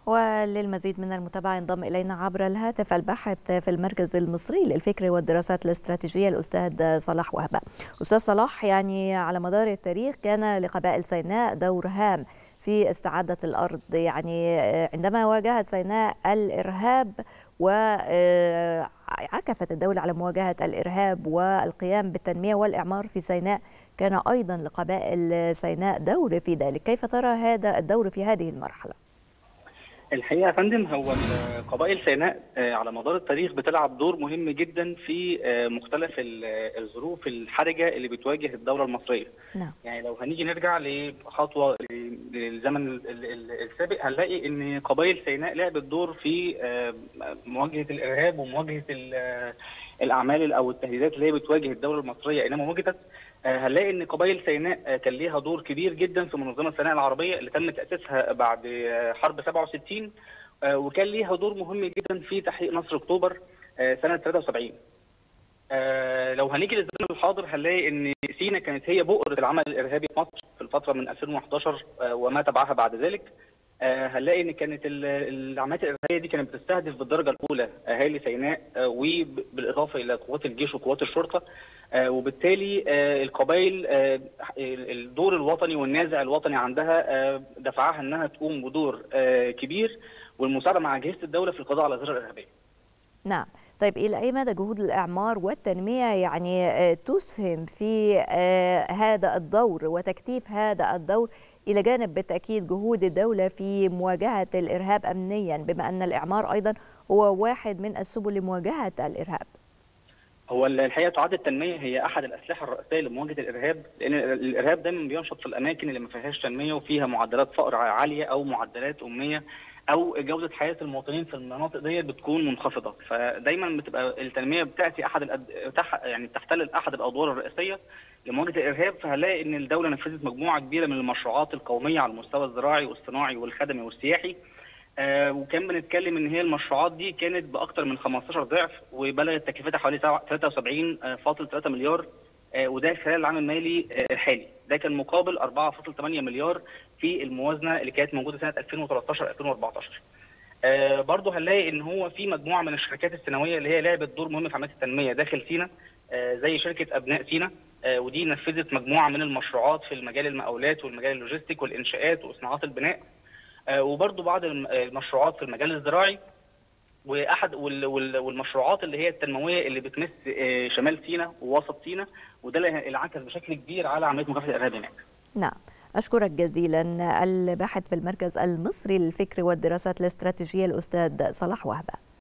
وللمزيد من المتابعة ينضم إلينا عبر الهاتف الباحث في المركز المصري للفكر والدراسات الاستراتيجية الأستاذ صلاح وهبة أستاذ صلاح يعني على مدار التاريخ كان لقبائل سيناء دور هام في استعادة الأرض يعني عندما واجهت سيناء الإرهاب وعكفت الدولة على مواجهة الإرهاب والقيام بالتنمية والإعمار في سيناء كان أيضا لقبائل سيناء دور في ذلك كيف ترى هذا الدور في هذه المرحلة؟ الحقيقه يا فندم هو قبائل سيناء على مدار التاريخ بتلعب دور مهم جدا في مختلف الظروف الحرجه اللي بتواجه الدوله المصريه. نعم. يعني لو هنيجي نرجع لخطوه للزمن السابق هنلاقي ان قبائل سيناء لعبت دور في مواجهه الارهاب ومواجهه الاعمال او التهديدات اللي هي بتواجه الدوله المصريه اينما وجدت هنلاقي ان قبائل سيناء كان ليها دور كبير جدا في منظمه سيناء العربيه اللي تم تاسيسها بعد حرب 67 وكان ليها دور مهم جدا في تحقيق نصر اكتوبر سنه 73 لو هنيجي للزمن الحاضر هنلاقي ان سينا كانت هي بؤره العمل الارهابي في مصر في الفتره من 2011 وما تبعها بعد ذلك هنلاقي ان كانت العمليات الارهابيه دي كانت بتستهدف بالدرجه الاولى اهالي سيناء وبالاضافه الى قوات الجيش وقوات الشرطه وبالتالي القبائل الدور الوطني والنازع الوطني عندها دفعها انها تقوم بدور كبير والمساعده مع اجهزه الدوله في القضاء على الظاهره الارهابيه. نعم طيب إلى أي مدى جهود الإعمار والتنمية يعني تسهم في هذا الدور وتكثيف هذا الدور إلى جانب بالتأكيد جهود الدولة في مواجهة الإرهاب أمنيا بما أن الإعمار أيضا هو واحد من السبل لمواجهة الإرهاب هو الحقيقه تعد التنميه هي احد الاسلحه الرئيسيه لمواجهه الارهاب لان الارهاب دايما بينشط في الاماكن اللي ما فيهاش تنميه وفيها معدلات فقر عاليه او معدلات اميه او جوده حياه المواطنين في المناطق دي بتكون منخفضه فدايما بتبقى التنميه بتاتي احد الأد... تح... يعني تحتل احد الادوار الرئيسيه لمواجهه الارهاب فهنلاقي ان الدوله نفذت مجموعه كبيره من المشروعات القوميه على المستوى الزراعي والصناعي والخدمي والسياحي آه وكان بنتكلم ان هي المشروعات دي كانت باكثر من 15 ضعف وبلغت تكلفتها حوالي 73.3 مليار آه وده خلال العام المالي آه الحالي ده كان مقابل 4.8 مليار في الموازنه اللي كانت موجوده سنه 2013 2014 آه برضه هنلاقي ان هو في مجموعه من الشركات الثانويه اللي هي لعبت دور مهم في عمليه التنميه داخل سينا آه زي شركه ابناء سينا آه ودي نفذت مجموعه من المشروعات في المجال المقاولات والمجال اللوجستيك والانشاءات وصناعات البناء آه وبرضه بعض المشروعات في المجال الزراعي واحد والمشروعات اللي هي التنمويه اللي بتمس آه شمال سينا ووسط سينا وده اللي انعكس بشكل كبير على عمليه مكافحه الارهاب هناك. نعم. أشكرك جزيلا الباحث في المركز المصري للفكر والدراسات الاستراتيجية الأستاذ صلاح وهبة